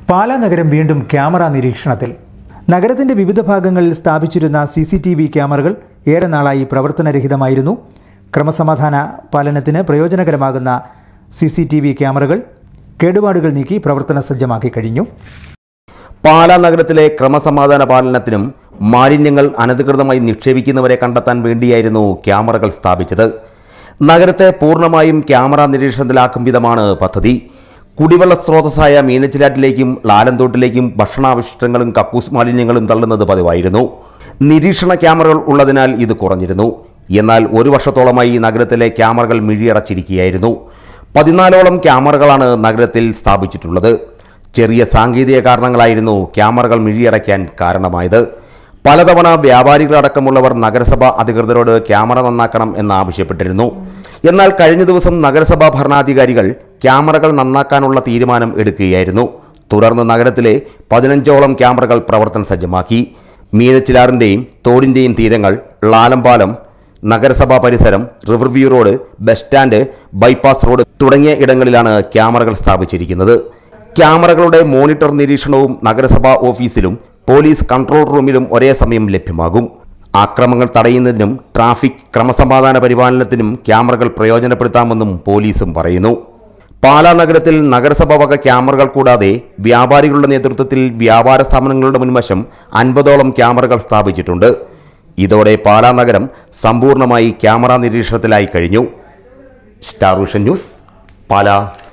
പാലാ നഗരം വീണ്ടും ക്യാമറ നിരീക്ഷണത്തിൽ നഗരത്തിന്റെ വിവിധ ഭാഗങ്ങളിൽ സ്ഥാപിച്ചിരുന്ന സി സി ടി വി ക്യാമറകൾ ഏറെ നാളായി പ്രവർത്തനരഹിതമായിരുന്നു ക്രമസമാധാന പാലനത്തിന് പ്രയോജനകരമാകുന്ന സി സി ടി വി ക്യാമറകൾ കേടുപാടുകൾ നീക്കി പ്രവർത്തന സജ്ജമാക്കി കഴിഞ്ഞു പാലാ നഗരത്തിലെ ക്രമസമാധാന പാലനത്തിനും മാലിന്യങ്ങൾ അനധികൃതമായി നിക്ഷേപിക്കുന്നവരെ കണ്ടെത്താൻ വേണ്ടിയായിരുന്നു ക്യാമറകൾ സ്ഥാപിച്ചത് നഗരത്തെ പൂർണ്ണമായും ക്യാമറ നിരീക്ഷണത്തിലാക്കും വിധമാണ് പദ്ധതി കുടിവെള്ള സ്രോതസ്സായ മീനച്ചിലാറ്റിലേക്കും ലാലന്തോട്ടിലേക്കും ഭക്ഷണാവശിഷ്ടങ്ങളും കക്കൂസ് മാലിന്യങ്ങളും തള്ളുന്നത് പതിവായിരുന്നു നിരീക്ഷണ ക്യാമറകൾ ഉള്ളതിനാൽ ഇത് കുറഞ്ഞിരുന്നു എന്നാൽ ഒരു വർഷത്തോളമായി നഗരത്തിലെ ക്യാമറകൾ മിഴിയടച്ചിരിക്കുകയായിരുന്നു പതിനാലോളം ക്യാമറകളാണ് നഗരത്തിൽ സ്ഥാപിച്ചിട്ടുള്ളത് ചെറിയ സാങ്കേതിക കാരണങ്ങളായിരുന്നു ക്യാമറകൾ മിഴിയടയ്ക്കാൻ കാരണമായത് പലതവണ വ്യാപാരികളടക്കമുള്ളവർ നഗരസഭ അധികൃതരോട് ക്യാമറ നന്നാക്കണം എന്നാവശ്യപ്പെട്ടിരുന്നു എന്നാൽ കഴിഞ്ഞ ദിവസം നഗരസഭാ ഭരണാധികാരികൾ ക്യാമറകൾ നന്നാക്കാനുള്ള തീരുമാനം എടുക്കുകയായിരുന്നു തുടർന്ന് നഗരത്തിലെ പതിനഞ്ചോളം ക്യാമറകൾ പ്രവർത്തന സജ്ജമാക്കി മീനച്ചിലാറിൻ്റെയും തോടിൻ്റെയും തീരങ്ങൾ ലാലംപാലം നഗരസഭാ പരിസരം river view road bus stand bypass road തുടങ്ങിയ ഇടങ്ങളിലാണ് ക്യാമറകൾ സ്ഥാപിച്ചിരിക്കുന്നത് ക്യാമറകളുടെ മോണിറ്റർ നിരീക്ഷണവും നഗരസഭാ ഓഫീസിലും പോലീസ് കൺട്രോൾ റൂമിലും ഒരേ സമയം ലഭ്യമാകും ആക്രമങ്ങൾ തടയുന്നതിനും ട്രാഫിക് ക്രമസമാധാന പരിപാലനത്തിനും ക്യാമറകൾ പ്രയോജനപ്പെടുത്താമെന്നും പോലീസും പറയുന്നു പാലാ നഗരത്തിൽ നഗരസഭ വക ക്യാമറകൾ കൂടാതെ വ്യാപാരികളുടെ നേതൃത്വത്തിൽ വ്യാപാര സ്ഥാപനങ്ങളുടെ മുൻവശം അൻപതോളം ക്യാമറകൾ സ്ഥാപിച്ചിട്ടുണ്ട് ഇതോടെ പാലാ നഗരം സമ്പൂർണ്ണമായി ക്യാമറ നിരീക്ഷണത്തിലായി കഴിഞ്ഞു സ്റ്റാർ വിഷൻ ന്യൂസ് പാലാ